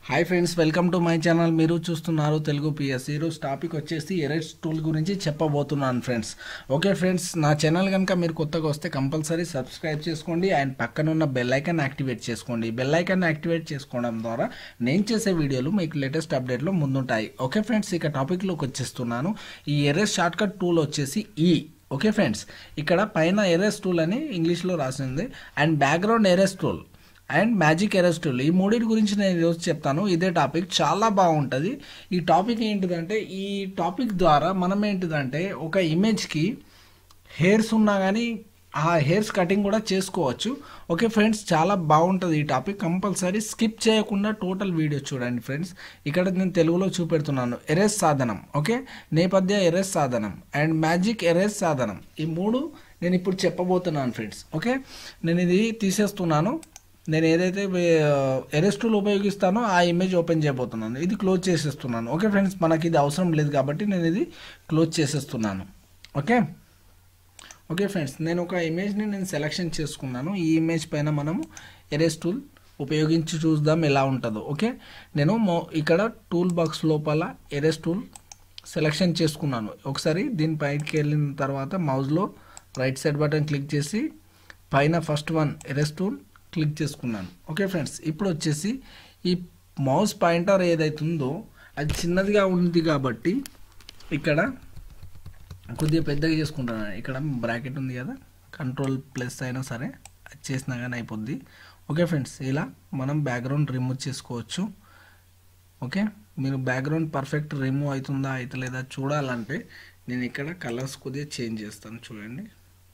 hi friends welcome to my channel మీరు చూస్తున్నారు Telugu PS ఈరోజు టాపిక్ వచ్చేసి ఎరెస్ టూల్ గురించి చెప్పబోతున్నాను ఫ్రెండ్స్ ఓకే ఫ్రెండ్స్ నా ఛానల్ కనుక మీరు కొత్తగా వస్తే కంపల్సరీ సబ్స్క్రైబ్ చేసుకోండి అండ్ పక్కన ఉన్న బెల్ ఐకాన్ యాక్టివేట్ చేసుకోండి బెల్ ఐకాన్ యాక్టివేట్ చేసుకోవడం ద్వారా నేను చేసే వీడియోలు మీకు లేటెస్ట్ అప్డేట్లో ముందుంటాయి ఓకే ఫ్రెండ్స్ ఇక టాపిక్లోకి వచ్చేస్తున్నాను ఈ ఎరెస్ షార్ట్కట్ టూల్ వచ్చేసి ఈ ఓకే ఫ్రెండ్స్ ఇక్కడ పైన ఎరెస్ టూల్ అని ఇంగ్లీష్లో రాసింది and background erase tool and magic erase tool ఈ మూడింటి గురించి నేను ఈరోజు చెప్తాను ఇదే టాపిక్ చాలా బాగుంటుంది ఈ టాపిక్ ఏంటిదంటే ఈ టాపిక్ ద్వారా మనం ఏంటిదంటే ఒక ఇమేజ్కి హెయిర్స్ ఉన్నా కానీ ఆ హెయిర్స్ కటింగ్ కూడా చేసుకోవచ్చు ఓకే ఫ్రెండ్స్ చాలా బాగుంటుంది ఈ టాపిక్ కంపల్సరీ స్కిప్ చేయకుండా టోటల్ వీడియో చూడండి ఫ్రెండ్స్ ఇక్కడ నేను తెలుగులో చూపెడుతున్నాను ఎరేస్ సాధనం ఓకే నేపథ్య ఎరేస్ సాధనం అండ్ మ్యాజిక్ ఎరేస్ సాధనం ఈ మూడు నేను ఇప్పుడు చెప్పబోతున్నాను ఫ్రెండ్స్ ఓకే నేను ఇది తీసేస్తున్నాను నేను ఏదైతే ఎరెస్ టూల్ ఉపయోగిస్తానో ఆ ఇమేజ్ ఓపెన్ చేయబోతున్నాను ఇది క్లోజ్ చేసేస్తున్నాను ఓకే ఫ్రెండ్స్ మనకి ఇది అవసరం లేదు కాబట్టి నేను ఇది క్లోజ్ చేసేస్తున్నాను ఓకే ఓకే ఫ్రెండ్స్ నేను ఒక ఇమేజ్ని నేను సెలెక్షన్ చేసుకున్నాను ఈ ఇమేజ్ పైన మనము ఎరేస్ టూల్ ఉపయోగించి చూద్దాం ఎలా ఉంటుందో ఓకే నేను మో ఇక్కడ టూల్ బాక్స్ లోపల ఎరేస్ టూల్ సెలెక్షన్ చేసుకున్నాను ఒకసారి దీని పైకి వెళ్ళిన తర్వాత మౌజ్లో రైట్ సైడ్ బటన్ క్లిక్ చేసి పైన first one erase tool click చేసుకున్నాను ఓకే ఫ్రెండ్స్ ఇప్పుడు వచ్చేసి ఈ మౌస్ పాయింటర్ ఏదైతుందో అది చిన్నదిగా ఉంది కాబట్టి ఇక్కడ కొద్దిగా పెద్దగా చేసుకుంటాను ఇక్కడ బ్రాకెట్ ఉంది కదా కంట్రోల్ ప్లస్ అయినా సరే అది చేసినా కానీ అయిపోద్ది ఓకే ఫ్రెండ్స్ ఇలా మనం బ్యాక్గ్రౌండ్ రిమూవ్ చేసుకోవచ్చు ఓకే మీరు బ్యాక్గ్రౌండ్ పర్ఫెక్ట్ రిమూవ్ అవుతుందా అవుతలేదా చూడాలంటే నేను ఇక్కడ కలర్స్ కొద్దిగా చేంజ్ చేస్తాను చూడండి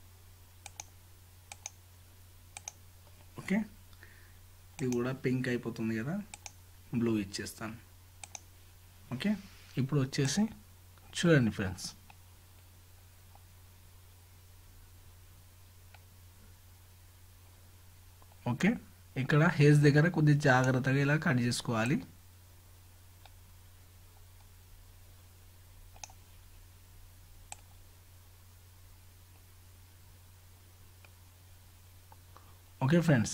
ఓకే ఇది కూడా పింక్ అయిపోతుంది కదా బ్లూ ఇచ్చేస్తాను ఓకే ఇప్పుడు వచ్చేసి చూడండి ఫ్రెండ్స్ ఓకే ఇక్కడ హెయిర్స్ దగ్గర కొద్దిగా జాగ్రత్తగా ఇలా కట్ చేసుకోవాలి ఓకే ఫ్రెండ్స్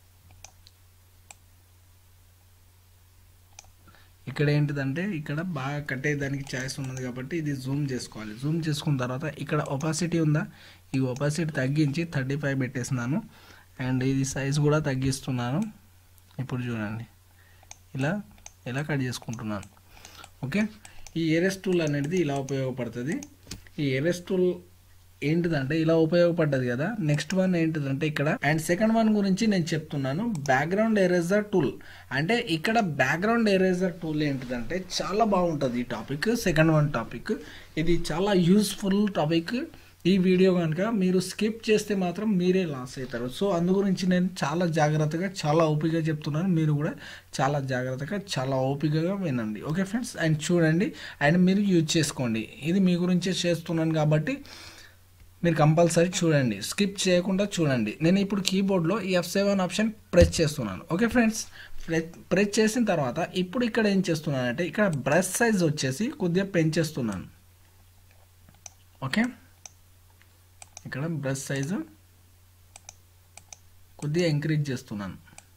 ఇక్కడ ఏంటిదంటే ఇక్కడ బాగా కట్టేదానికి ఛాయిస్ ఉన్నది కాబట్టి ఇది జూమ్ చేసుకోవాలి జూమ్ చేసుకున్న తర్వాత ఇక్కడ ఒపాసిటీ ఉందా ఈ ఒపాసిటీ తగ్గించి థర్టీ ఫైవ్ పెట్టేసినాను అండ్ ఇది సైజ్ కూడా తగ్గిస్తున్నాను ఇప్పుడు చూడండి ఇలా ఇలా కట్ చేసుకుంటున్నాను ఓకే ఈ ఏరెస్ టూల్ అనేది ఇలా ఉపయోగపడుతుంది ఈ ఏరెస్ టూల్ ఏంటిదంటే ఇలా ఉపయోగపడ్డది కదా నెక్స్ట్ వన్ ఏంటిదంటే ఇక్కడ అండ్ సెకండ్ వన్ గురించి నేను చెప్తున్నాను బ్యాక్గ్రౌండ్ ఎరేజర్ టూల్ అంటే ఇక్కడ బ్యాక్గ్రౌండ్ ఎరేజర్ టూల్ ఏంటిదంటే చాలా బాగుంటుంది ఈ టాపిక్ సెకండ్ వన్ టాపిక్ ఇది చాలా యూస్ఫుల్ టాపిక్ ఈ వీడియో కనుక మీరు స్కిప్ చేస్తే మాత్రం మీరే లాస్ అవుతారు సో అందు గురించి నేను చాలా జాగ్రత్తగా చాలా ఓపికగా చెప్తున్నాను మీరు కూడా చాలా జాగ్రత్తగా చాలా ఓపికగా వినండి ఓకే ఫ్రెండ్స్ అండ్ చూడండి అండ్ మీరు యూజ్ చేసుకోండి ఇది మీ గురించే చేస్తున్నాను కాబట్టి మీరు కంపల్సరీ చూడండి స్కిప్ చేయకుండా చూడండి నేను ఇప్పుడు కీబోర్డ్లో ఈ ఎఫ్ సెవెన్ ఆప్షన్ ప్రెస్ చేస్తున్నాను ఓకే ఫ్రెండ్స్ ప్రెస్ చేసిన తర్వాత ఇప్పుడు ఇక్కడ ఏం చేస్తున్నానంటే ఇక్కడ బ్రష్ సైజ్ వచ్చేసి కొద్దిగా పెంచేస్తున్నాను ఓకే ఇక్కడ బ్రష్ సైజు కొద్దిగా ఎంకరేజ్ చేస్తున్నాను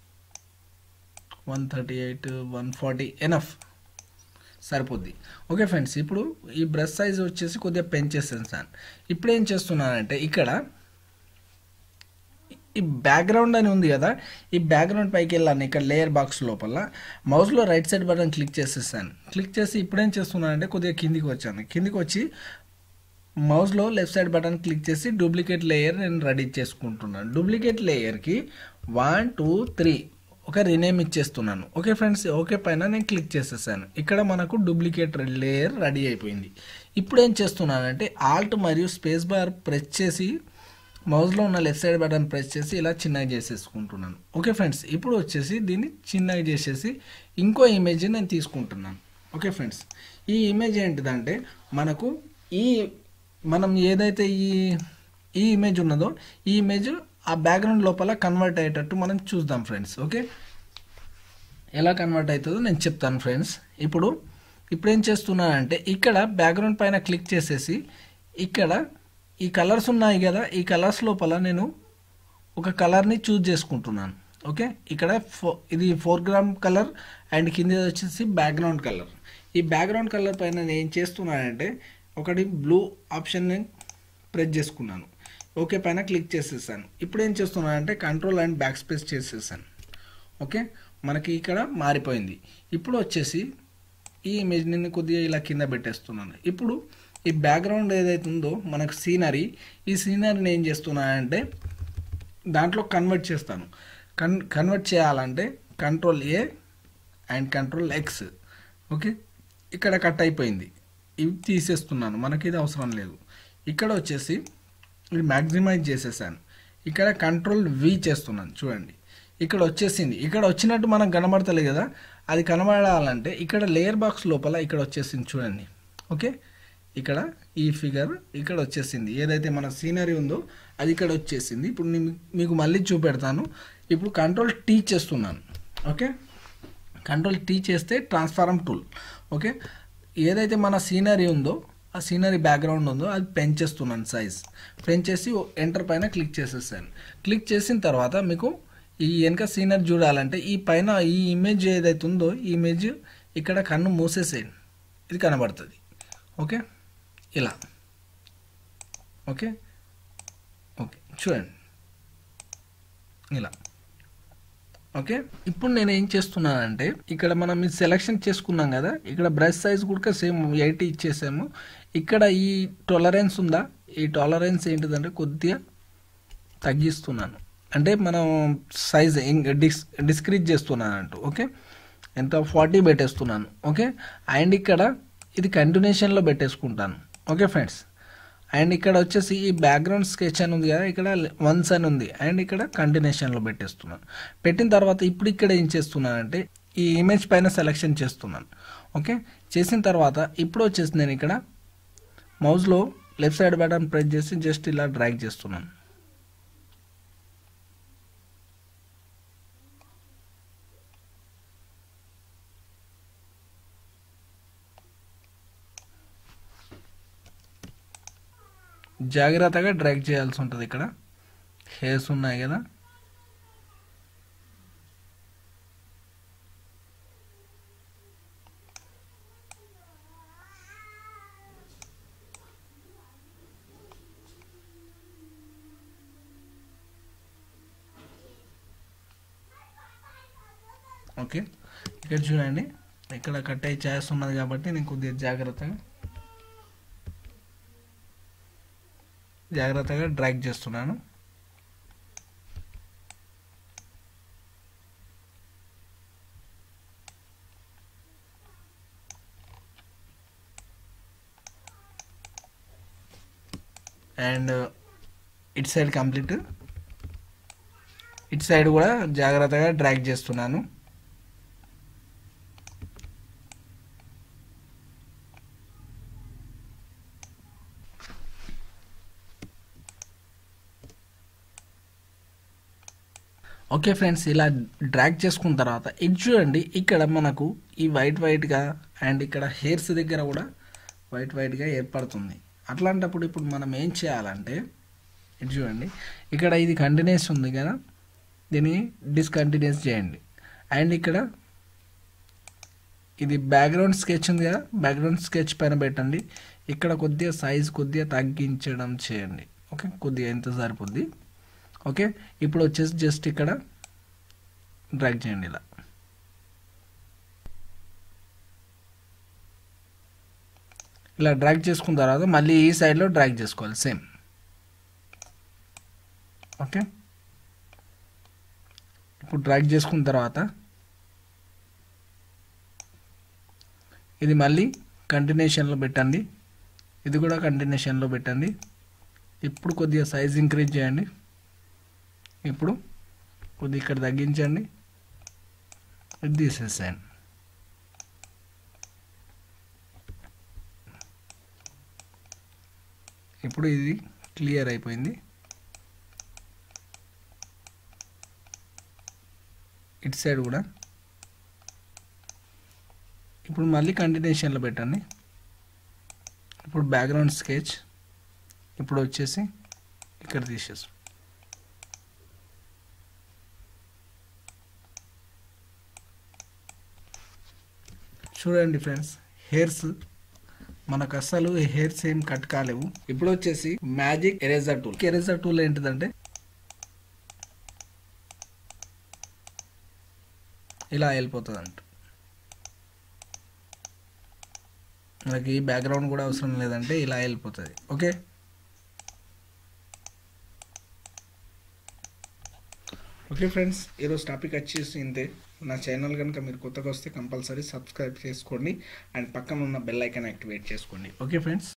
one thirty eight one forty enough సరిపోద్ది ఓకే ఫ్రెండ్స్ ఇప్పుడు ఈ బ్రష్ సైజ్ వచ్చేసి కొద్దిగా పెంచేసాను సార్ ఇప్పుడు ఏం చేస్తున్నానంటే ఇక్కడ ఈ బ్యాక్గ్రౌండ్ అని ఉంది కదా ఈ బ్యాక్గ్రౌండ్ పైకి వెళ్ళాను ఇక్కడ లేయర్ బాక్స్ లోపల మౌస్లో రైట్ సైడ్ బటన్ క్లిక్ చేసేసాను క్లిక్ చేసి ఇప్పుడు ఏం చేస్తున్నానంటే కొద్దిగా కిందికి వచ్చాను కిందికి వచ్చి మౌస్లో లెఫ్ట్ సైడ్ బటన్ క్లిక్ చేసి డూప్లికేట్ లేయర్ నేను రెడీ చేసుకుంటున్నాను డూప్లికేట్ లేయర్కి వన్ టూ త్రీ ఒక రినేమ్ ఇచ్చేస్తున్నాను ఓకే ఫ్రెండ్స్ ఓకే పైన నేను క్లిక్ చేసేసాను ఇక్కడ మనకు డూప్లికేట్ లేయర్ రెడీ అయిపోయింది ఇప్పుడు ఏం చేస్తున్నానంటే ఆల్ట్ మరియు స్పేస్ బార్ ప్రెస్ చేసి మౌస్లో ఉన్న లెఫ్ట్ సైడ్ బటన్ ప్రెస్ చేసి ఇలా చిన్నగా చేసేసుకుంటున్నాను ఓకే ఫ్రెండ్స్ ఇప్పుడు వచ్చేసి దీన్ని చిన్నగా చేసేసి ఇంకో ఇమేజ్ నేను తీసుకుంటున్నాను ఓకే ఫ్రెండ్స్ ఈ ఇమేజ్ ఏంటిదంటే మనకు ఈ మనం ఏదైతే ఈ ఈ ఇమేజ్ ఉన్నదో ఈ ఇమేజ్ ఆ బ్యాక్గ్రౌండ్ లోపల కన్వర్ట్ అయ్యేటట్టు మనం చూద్దాం ఫ్రెండ్స్ ఓకే ఎలా కన్వర్ట్ అవుతుందో నేను చెప్తాను ఫ్రెండ్స్ ఇప్పుడు ఇప్పుడు ఏం చేస్తున్నానంటే ఇక్కడ బ్యాక్గ్రౌండ్ పైన క్లిక్ చేసేసి ఇక్కడ ఈ కలర్స్ ఉన్నాయి కదా ఈ కలర్స్ లోపల నేను ఒక కలర్ని చూజ్ చేసుకుంటున్నాను ఓకే ఇక్కడ ఫో ఇది ఫోర్ గ్రామ్ కలర్ అండ్ కింద వచ్చేసి బ్యాక్గ్రౌండ్ కలర్ ఈ బ్యాక్గ్రౌండ్ కలర్ పైన నేను ఏం చేస్తున్నానంటే ఒకటి బ్లూ ఆప్షన్ని ప్రెస్ చేసుకున్నాను ఓకే పైన క్లిక్ చేసేసాను ఇప్పుడు ఏం చేస్తున్నానంటే కంట్రోల్ అండ్ బ్యాక్ స్పేస్ చేసేసాను ఓకే మనకి ఇక్కడ మారిపోయింది ఇప్పుడు వచ్చేసి ఈ ఇమేజ్ నేను కొద్దిగా ఇలా కింద పెట్టేస్తున్నాను ఇప్పుడు ఈ బ్యాక్గ్రౌండ్ ఏదైతే ఉందో మనకు సీనరీ ఈ సీనరీని ఏం చేస్తున్నానంటే దాంట్లో కన్వర్ట్ చేస్తాను కన్ కన్వర్ట్ చేయాలంటే control A and control X okay ఇక్కడ కట్ అయిపోయింది ఇవి తీసేస్తున్నాను మనకి ఇది అవసరం లేదు ఇక్కడ వచ్చేసి ఇది మ్యాక్సిమైజ్ చేసేసాను ఇక్కడ కంట్రోల్ వి చేస్తున్నాను చూడండి ఇక్కడ వచ్చేసింది ఇక్కడ వచ్చినట్టు మనకు కనబడతలేదు కదా అది కనబడాలంటే ఇక్కడ లేయర్ బాక్స్ లోపల ఇక్కడ వచ్చేసింది చూడండి ఓకే ఇక్కడ ఈ ఫిగర్ ఇక్కడ వచ్చేసింది ఏదైతే మన సీనరీ ఉందో అది ఇక్కడ వచ్చేసింది ఇప్పుడు నేను మీకు మళ్ళీ చూపెడతాను ఇప్పుడు కంట్రోల్ టీ చేస్తున్నాను ఓకే కంట్రోల్ టీ చేస్తే ట్రాన్స్ఫార్మ్ టూల్ ఓకే ఏదైతే మన సీనరీ ఉందో ఆ సీనరీ బ్యాక్గ్రౌండ్ ఉందో అది పెంచేస్తున్నాను సైజ్ పెంచేసి ఎంటర్ పైన క్లిక్ చేసేసాను క్లిక్ చేసిన తర్వాత మీకు ఈ వెనక సీనరీ చూడాలంటే ఈ పైన ఈ ఇమేజ్ ఏదైతే ఉందో ఈ ఇమేజ్ ఇక్కడ కన్ను మూసేసేయండి ఇది కనబడుతుంది ఓకే ఇలా ఓకే ఓకే చూడండి ఇలా ఓకే ఇప్పుడు నేను ఏం చేస్తున్నానంటే ఇక్కడ మనం ఇది సెలెక్షన్ చేసుకున్నాం కదా ఇక్కడ బ్రష్ సైజ్ కూడా సేమ్ ఎయిటీ ఇచ్చేసాము ఇక్కడ ఈ టాలరెన్స్ ఉందా ఈ టాలరెన్స్ ఏంటిదంటే కొద్దిగా తగ్గిస్తున్నాను అంటే మనం సైజ్ డిస్ డిస్క్రీజ్ చేస్తున్నాను అంటూ ఓకే ఎంత ఫార్టీ పెట్టేస్తున్నాను ఓకే అండ్ ఇక్కడ ఇది కంటిన్యూషన్లో పెట్టేసుకుంటాను ఓకే ఫ్రెండ్స్ అండ్ ఇక్కడ వచ్చేసి ఈ బ్యాక్గ్రౌండ్ స్కెచ్ అని ఉంది కదా ఇక్కడ వన్స్ అని ఉంది అండ్ ఇక్కడ కంటిన్యూషన్లో పెట్టేస్తున్నాను పెట్టిన తర్వాత ఇప్పుడు ఇక్కడ ఏం చేస్తున్నానంటే ఈ ఇమేజ్ పైన సెలెక్షన్ చేస్తున్నాను ఓకే చేసిన తర్వాత ఇప్పుడు వచ్చేసి నేను ఇక్కడ మౌస్లో లెఫ్ట్ సైడ్ బటన్ ప్రెస్ చేసి జస్ట్ ఇలా డ్రాగ్ చేస్తున్నాను జాగ్రత్తగా డ్రాగ్ చేయాల్సి ఉంటుంది ఇక్కడ హెయిర్స్ ఉన్నాయి కదా ఓకే ఇక్కడ చూడండి ఇక్కడ కట్ అయ్యి ఛాయిస్ ఉన్నది కాబట్టి నేను కొద్దిగా జాగ్రత్తగా జాగ్రత్తగా డ్రాగ్ చేస్తున్నాను and it side complete it side కూడా జాగ్రత్తగా డ్రాగ్ చేస్తున్నాను ఓకే ఫ్రెండ్స్ ఇలా డ్రాగ్ చేసుకున్న తర్వాత ఇది చూడండి ఇక్కడ మనకు ఈ వైట్ వైట్గా అండ్ ఇక్కడ హెయిర్స్ దగ్గర కూడా వైట్ వైట్గా ఏర్పడుతుంది అట్లాంటప్పుడు ఇప్పుడు మనం ఏం చేయాలంటే ఇది చూడండి ఇక్కడ ఇది కంటిన్యూస్ ఉంది కదా దీన్ని డిస్కంటిన్యూస్ చేయండి అండ్ ఇక్కడ ఇది బ్యాక్గ్రౌండ్ స్కెచ్ ఉంది కదా బ్యాక్గ్రౌండ్ స్కెచ్ పైన పెట్టండి ఇక్కడ కొద్దిగా సైజ్ కొద్దిగా తగ్గించడం చేయండి ఓకే కొద్దిగా ఎంత సరిపోద్ది ఓకే ఇప్పుడు వచ్చేసి జస్ట్ ఇక్కడ డ్రాగ్ చేయండి ఇలా ఇలా డ్రాగ్ చేసుకున్న తర్వాత మళ్ళీ ఈ సైడ్లో డ్రాగ్ చేసుకోవాలి సేమ్ ఓకే ఇప్పుడు డ్రాగ్ చేసుకున్న తర్వాత ఇది మళ్ళీ కంటిన్యూషన్లో పెట్టండి ఇది కూడా కంటిన్యూషన్లో పెట్టండి ఇప్పుడు కొద్దిగా సైజ్ ఇంక్రీజ్ చేయండి ఇప్పుడు కొద్దిగా ఇక్కడ తగ్గించండి ఇది తీసేసేయండి ఇప్పుడు ఇది క్లియర్ అయిపోయింది ఇటు సైడ్ కూడా ఇప్పుడు మళ్ళీ కంటిన్యూషన్లో పెట్టండి ఇప్పుడు బ్యాక్గ్రౌండ్ స్కెచ్ ఇప్పుడు వచ్చేసి ఇక్కడ తీసేసి చూడండి ఫ్రెండ్స్ హెయిర్స్ మనకు అస్సలు హెయిర్స్ ఏం కట్ కాలేవు ఇప్పుడు వచ్చేసి magic eraser tool eraser tool ఏంటిదంటే ఇలా వెళ్ళిపోతుంది అంట మనకి బ్యాక్గ్రౌండ్ కూడా అవసరం లేదంటే ఇలా వెళ్ళిపోతుంది ఓకే ఓకే ఫ్రెండ్స్ ఈరోజు టాపిక్ వచ్చేసి ఇంతే నా ఛానల్ కనుక మీరు కొత్తగా వస్తే కంపల్సరీ సబ్స్క్రైబ్ చేసుకోండి అండ్ పక్కన ఉన్న బెల్ ఐకాన్ యాక్టివేట్ చేసుకోండి ఓకే ఫ్రెండ్స్